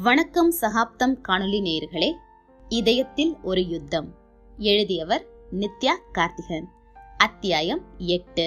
வணக்கம் சகாப்தம் காணொளி நேயர்களே இதயத்தில் ஒரு யுத்தம் எழுதியவர் நித்யா கார்த்திகன் அத்தியாயம் எட்டு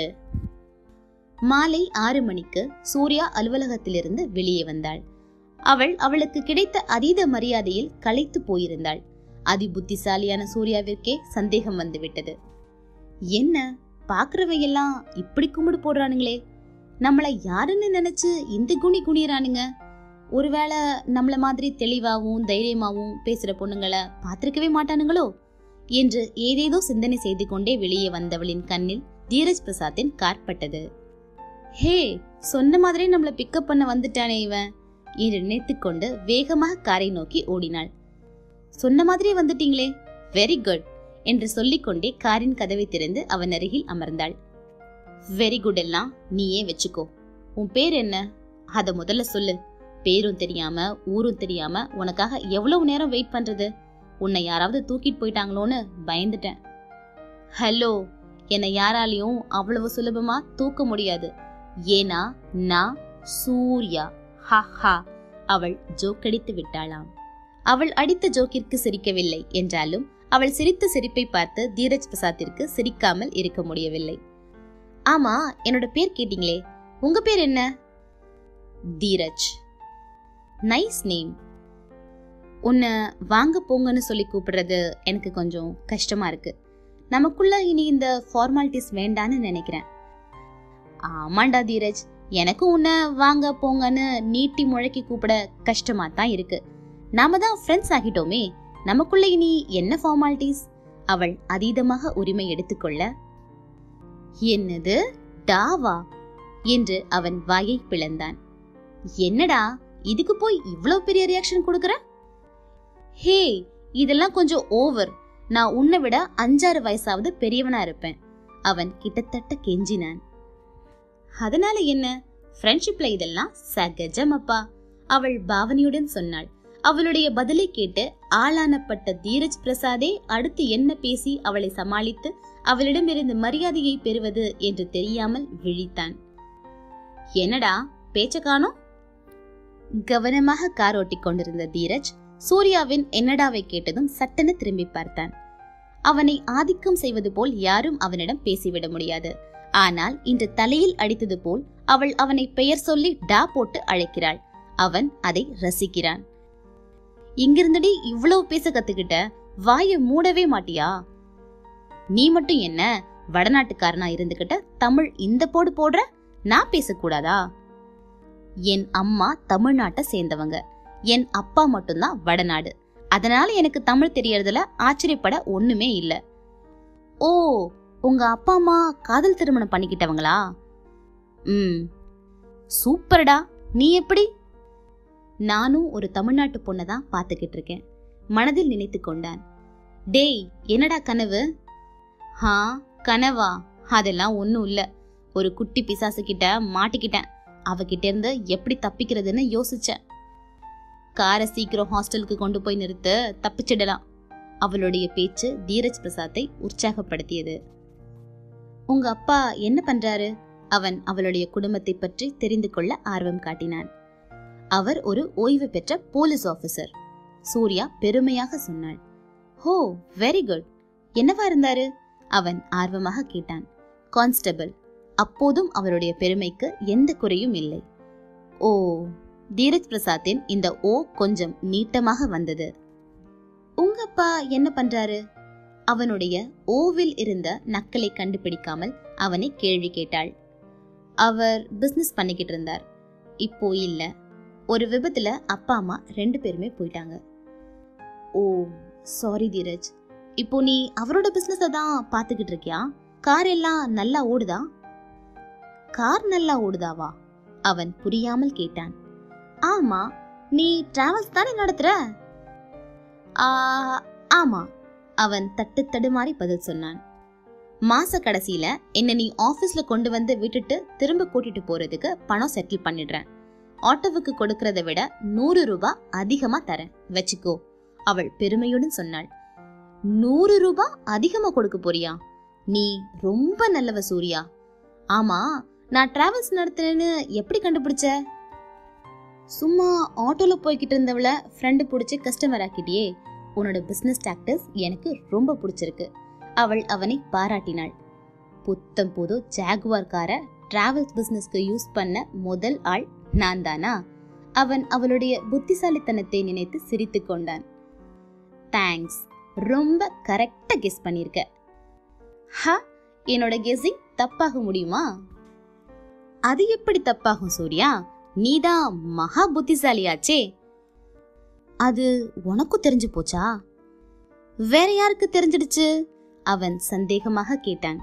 மாலை ஆறு மணிக்கு சூர்யா அலுவலகத்திலிருந்து வெளியே வந்தாள் அவள் அவளுக்கு கிடைத்த அதீத மரியாதையில் களைத்து போயிருந்தாள் அதி புத்திசாலியான சூர்யாவிற்கே சந்தேகம் வந்துவிட்டது என்ன பாக்குறவையெல்லாம் இப்படி கும்பிடு போடுறானுங்களே நம்மள யாருன்னு நினைச்சு இந்த குனி குனியறானுங்க ஒருவேளை நம்மள மாதிரி தெளிவாவும் தைரியமாவும் பேசுற பொண்ணுங்களை பார்த்திருக்கவே மாட்டானுங்களோ என்று ஏதேதோ சிந்தனை செய்து கொண்டே வெளியே வந்தவளின் கண்ணில் தீரஜ் பிரசாத்தின் கார் பட்டது ஹே சொன்ன மாதிரி நம்மள பிக்கப் பண்ண வந்துட்டானே இவன் என்று நினைத்துக்கொண்டு வேகமாக காரை நோக்கி ஓடினாள் சொன்ன மாதிரியே வந்துட்டீங்களே வெரி குட் என்று சொல்லிக்கொண்டே காரின் கதவை திறந்து அவன் அருகில் அமர்ந்தாள் வெரி குட் எல்லாம் நீயே வச்சுக்கோ உன் பேர் என்ன அத முதல்ல சொல்லு பேரும் தெரியாம ஊரும் தெரியாம உனக்காக எவ்வளவு நேரம் வெயிட் பண்றது உன்னை யாராவது தூக்கிட்டு போயிட்டாங்களோன்னு பயந்துட்டேன் ஹலோ என்னை யாராலையும் அவ்வளவு சுலபமா தூக்க முடியாது ஏனா நான் சூர்யா ஹா ஹா அவள் ஜோக்கடித்து விட்டாளாம் அவள் அடித்த ஜோக்கிற்கு சிரிக்கவில்லை என்றாலும் அவள் சிரித்த சிரிப்பை பார்த்து தீரஜ் பிரசாத்திற்கு சிரிக்காமல் இருக்க முடியவில்லை ஆமா என்னோட பேர் கேட்டீங்களே உங்க பேர் என்ன தீரஜ் நைஸ் நேம் உன்னை வாங்க போங்கன்னு சொல்லி கூப்பிடுறது எனக்கு கொஞ்சம் கஷ்டமா இருக்கு நமக்குள்ள இனி இந்த ஃபார்மாலிட்டிஸ் வேண்டான்னு நினைக்கிறேன் ஆமாண்டா தீரஜ் எனக்கும் உன்னை வாங்க போங்கன்னு நீட்டி முழக்கி கூப்பிட கஷ்டமா தான் இருக்கு நாம தான் ஃப்ரெண்ட்ஸ் ஆகிட்டோமே நமக்குள்ள இனி என்ன ஃபார்மாலிட்டிஸ் அவள் அதீதமாக உரிமை எடுத்துக்கொள்ள என்னது டாவா என்று அவன் வாயை பிளந்தான் என்னடா இதுக்கு போய் இவ்ளோ பெரிய ரியாக்ஷன் கொடுக்கற ஹே இதெல்லாம் கொஞ்சம் ஓவர் நான் உன்னை விட அஞ்சாறு வயசாவது பெரியவனா இருப்பேன் அவன் கிட்டத்தட்ட கெஞ்சினான் அதனால என்ன ஃப்ரெண்ட்ஷிப்ல இதெல்லாம் சகஜம் அப்பா அவள் பாவனையுடன் சொன்னாள் அவளுடைய பதிலை கேட்டு ஆளானப்பட்ட தீரஜ் பிரசாதே அடுத்து என்ன பேசி அவளை சமாளித்து அவளிடமிருந்து மரியாதையை பெறுவது என்று தெரியாமல் விழித்தான் என்னடா பேச்ச காணோம் கவனமாக கார் ஓட்டிக் கொண்டிருந்த தீரஜ் சூர்யாவின் என்னடாவை கேட்டதும் சட்டென திரும்பி பார்த்தான் அவனை ஆதிக்கம் செய்வது போல் யாரும் அவனிடம் பேசிவிட முடியாது ஆனால் இன்று தலையில் அடித்தது போல் அவள் அவனை பெயர் சொல்லி டா போட்டு அழைக்கிறாள் அவன் அதை ரசிக்கிறான் இங்கிருந்தடி இவ்வளவு பேச கத்துக்கிட்ட வாயை மூடவே மாட்டியா நீ மட்டும் என்ன வடநாட்டுக்காரனா இருந்துகிட்ட தமிழ் இந்த போடு போடுற நான் பேசக்கூடாதா என் அம்மா தமிழ்நாட்டை சேர்ந்தவங்க என் அப்பா மட்டும்தான் வடநாடு அதனால எனக்கு தமிழ் தெரியறதுல ஆச்சரியப்பட ஒண்ணுமே இல்ல ஓ உங்க அப்பா அம்மா காதல் திருமணம் பண்ணிக்கிட்டவங்களா ம் சூப்பர்டா நீ எப்படி நானும் ஒரு தமிழ்நாட்டு பொண்ணை தான் பார்த்துக்கிட்டு இருக்கேன் மனதில் நினைத்து கொண்டான் டேய் என்னடா கனவு ஹா கனவா அதெல்லாம் ஒன்றும் இல்லை ஒரு குட்டி பிசாசு கிட்ட மாட்டிக்கிட்டேன் அவகிட்ட இருந்து எப்படி தப்பிக்கிறதுன்னு யோசிச்சேன் காரை சீக்கிரம் ஹாஸ்டலுக்கு கொண்டு போய் நிறுத்த தப்பிச்சிடலாம் அவளுடைய பேச்சு தீரஜ் பிரசாத்தை உற்சாகப்படுத்தியது உங்க அப்பா என்ன பண்றாரு அவன் அவளுடைய குடும்பத்தை பற்றி தெரிந்து கொள்ள ஆர்வம் காட்டினான் அவர் ஒரு ஓய்வு பெற்ற போலீஸ் ஆபீசர் சூர்யா பெருமையாக சொன்னாள் ஹோ வெரி குட் என்னவா இருந்தாரு அவன் ஆர்வமாக கேட்டான் கான்ஸ்டபிள் அப்போதும் அவருடைய பெருமைக்கு எந்த குறையும் இல்லை ஓ தீரஜ் பிரசாத்தின் இந்த ஓ கொஞ்சம் நீட்டமாக வந்தது உங்க அப்பா என்ன பண்றாரு அவனுடைய ஓவில் இருந்த நக்கலை கண்டுபிடிக்காமல் அவனை கேள்வி கேட்டாள் அவர் பிசினஸ் பண்ணிக்கிட்டு இருந்தார் இப்போ இல்ல ஒரு விபத்துல அப்பா அம்மா ரெண்டு பேருமே போயிட்டாங்க ஓ சாரி தீரஜ் இப்போ நீ அவரோட பிசினஸ தான் பாத்துக்கிட்டு இருக்கியா கார் எல்லாம் நல்லா ஓடுதா கார் நல்லா ஓடுதாவா அவன் புரியாமல் கேட்டான் ஆமா நீ டிராவல்ஸ் தானே நடத்துற ஆ, ஆமா அவன் தட்டு தடுமாறி பதில் சொன்னான் மாச கடைசியில என்ன நீ ஆபீஸ்ல கொண்டு வந்து விட்டுட்டு திரும்ப கூட்டிட்டு போறதுக்கு பணம் செட்டில் பண்ணிடுறேன் ஆட்டோவுக்கு கொடுக்கறத விட நூறு ரூபாய் அதிகமா தரேன் வச்சுக்கோ அவள் பெருமையுடன் சொன்னாள் நூறு ரூபாய் அதிகமா கொடுக்க போறியா நீ ரொம்ப நல்லவ சூர்யா ஆமா நான் டிராவல்ஸ் நடத்துறேன்னு எப்படி கண்டுபிடிச்ச சும்மா ஆட்டோல போய்கிட்டு இருந்தவள ஃப்ரெண்டு பிடிச்சி கஸ்டமர் ஆக்கிட்டியே உன்னோட பிசினஸ் டாக்டர்ஸ் எனக்கு ரொம்ப பிடிச்சிருக்கு அவள் அவனை பாராட்டினாள் புத்தம் புது ஜாகுவார் காரை டிராவல்ஸ் பிசினஸ்க்கு யூஸ் பண்ண முதல் ஆள் நான் தானா அவன் அவளுடைய புத்திசாலித்தனத்தை நினைத்து சிரித்து கொண்டான் தேங்க்ஸ் ரொம்ப கரெக்டா கெஸ் பண்ணிருக்க ஹா என்னோட கெஸ்ஸிங் தப்பாக முடியுமா அது எப்படி தப்பாகும் சூர்யா நீதான் மகா புத்திசாலியாச்சே அது உனக்கும் தெரிஞ்சு போச்சா வேற யாருக்கு தெரிஞ்சிடுச்சு அவன் சந்தேகமாக கேட்டான்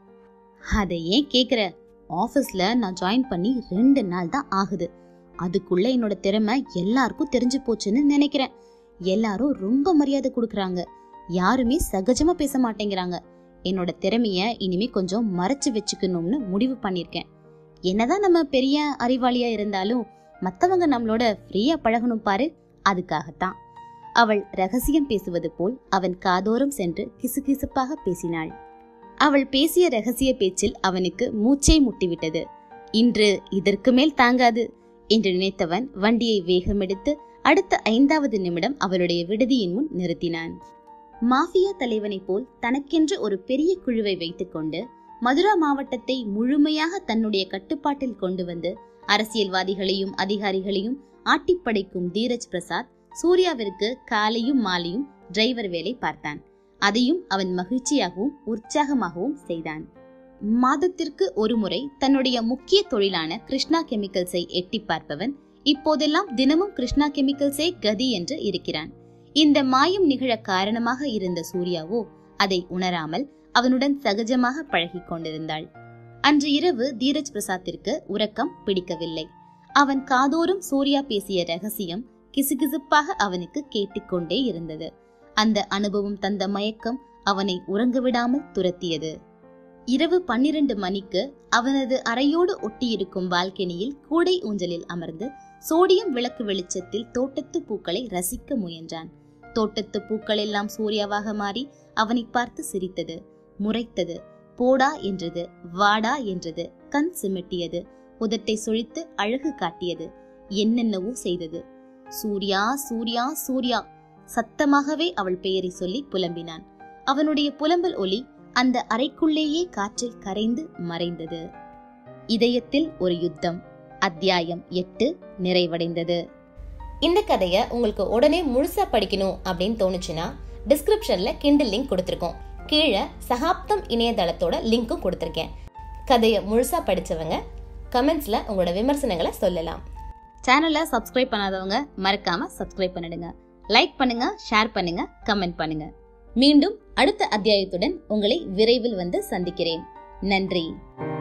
அதை ஏன் கேக்குற ஆபீஸ்ல நான் ஜாயின் பண்ணி ரெண்டு நாள் தான் ஆகுது அதுக்குள்ள என்னோட திறமை எல்லாருக்கும் தெரிஞ்சு போச்சுன்னு நினைக்கிறேன் எல்லாரும் ரொம்ப மரியாதை கொடுக்கறாங்க யாருமே சகஜமா பேச மாட்டேங்கிறாங்க என்னோட திறமைய இனிமே கொஞ்சம் மறைச்சு வச்சுக்கணும்னு முடிவு பண்ணிருக்கேன் என்னதான் நம்ம பெரிய அறிவாளியா இருந்தாலும் மத்தவங்க நம்மளோட ஃப்ரீயா பழகணும் பாரு அதுக்காகத்தான் அவள் ரகசியம் பேசுவது போல் அவன் காதோரம் சென்று கிசுகிசுப்பாக பேசினாள் அவள் பேசிய ரகசிய பேச்சில் அவனுக்கு மூச்சை முட்டிவிட்டது இன்று இதற்கு மேல் தாங்காது என்று நினைத்தவன் வண்டியை வேகமெடுத்து அடுத்த ஐந்தாவது நிமிடம் அவளுடைய விடுதியின் முன் நிறுத்தினான் மாஃபியா தலைவனைப் போல் தனக்கென்று ஒரு பெரிய குழுவை வைத்துக்கொண்டு மதுரா மாவட்டத்தை முழுமையாக தன்னுடைய கட்டுப்பாட்டில் கொண்டு வந்து அரசியல்வாதிகளையும் அதிகாரிகளையும் ஆட்டிப்படைக்கும் தீரஜ் பிரசாத் சூர்யாவிற்கு காலையும் மாலையும் டிரைவர் வேலை பார்த்தான் அதையும் அவன் மகிழ்ச்சியாகவும் உற்சாகமாகவும் செய்தான் மாதத்திற்கு ஒருமுறை தன்னுடைய முக்கிய தொழிலான கிருஷ்ணா கெமிக்கல்ஸை எட்டி பார்ப்பவன் இப்போதெல்லாம் தினமும் கிருஷ்ணா கெமிக்கல்ஸே கதி என்று இருக்கிறான் இந்த மாயம் நிகழ காரணமாக இருந்த சூர்யாவோ அதை உணராமல் அவனுடன் சகஜமாக பழகிக் கொண்டிருந்தாள் அன்று இரவு தீரஜ் பிரசாத்திற்கு உறக்கம் பிடிக்கவில்லை அவன் காதோறும் சூர்யா பேசிய ரகசியம் கிசுகிசுப்பாக அவனுக்கு கேட்டுக்கொண்டே இருந்தது அந்த அனுபவம் தந்த மயக்கம் அவனை உறங்க விடாமல் துரத்தியது இரவு பன்னிரண்டு மணிக்கு அவனது அறையோடு ஒட்டியிருக்கும் பால்கனியில் கூடை ஊஞ்சலில் அமர்ந்து சோடியம் விளக்கு வெளிச்சத்தில் தோட்டத்து பூக்களை ரசிக்க முயன்றான் தோட்டத்து பூக்கள் எல்லாம் சூர்யாவாக மாறி அவனை பார்த்து சிரித்தது முறைத்தது போடா என்றது வாடா என்றது கண் சிமிட்டியது உதட்டை சுழித்து அழகு காட்டியது என்னென்னவோ செய்தது சூர்யா சூர்யா சூர்யா சத்தமாகவே அவள் பெயரை சொல்லி புலம்பினான் அவனுடைய புலம்பல் ஒலி அந்த அறைக்குள்ளேயே காற்றில் கரைந்து மறைந்தது இதயத்தில் ஒரு யுத்தம் அத்தியாயம் எட்டு நிறைவடைந்தது இந்த கதையை உங்களுக்கு உடனே முழுசா படிக்கணும் அப்படின்னு தோணுச்சுன்னா டிஸ்கிரிப்ஷன்ல கிண்டில் லிங்க் கொடுத்துருக்கோம் கீழே சகாப்தம் இணையதளத்தோட லிங்க்கும் கொடுத்துருக்கேன் கதையை முழுசா படிச்சவங்க கமெண்ட்ஸ்ல உங்களோட விமர்சனங்களை சொல்லலாம் சேனலை சப்ஸ்கிரைப் பண்ணாதவங்க மறக்காம சப்ஸ்கிரைப் பண்ணிடுங்க லைக் பண்ணுங்க ஷேர் பண்ணுங்க கமெண்ட் பண்ணுங்க மீண்டும் அடுத்த அத்தியாயத்துடன் உங்களை விரைவில் வந்து சந்திக்கிறேன் நன்றி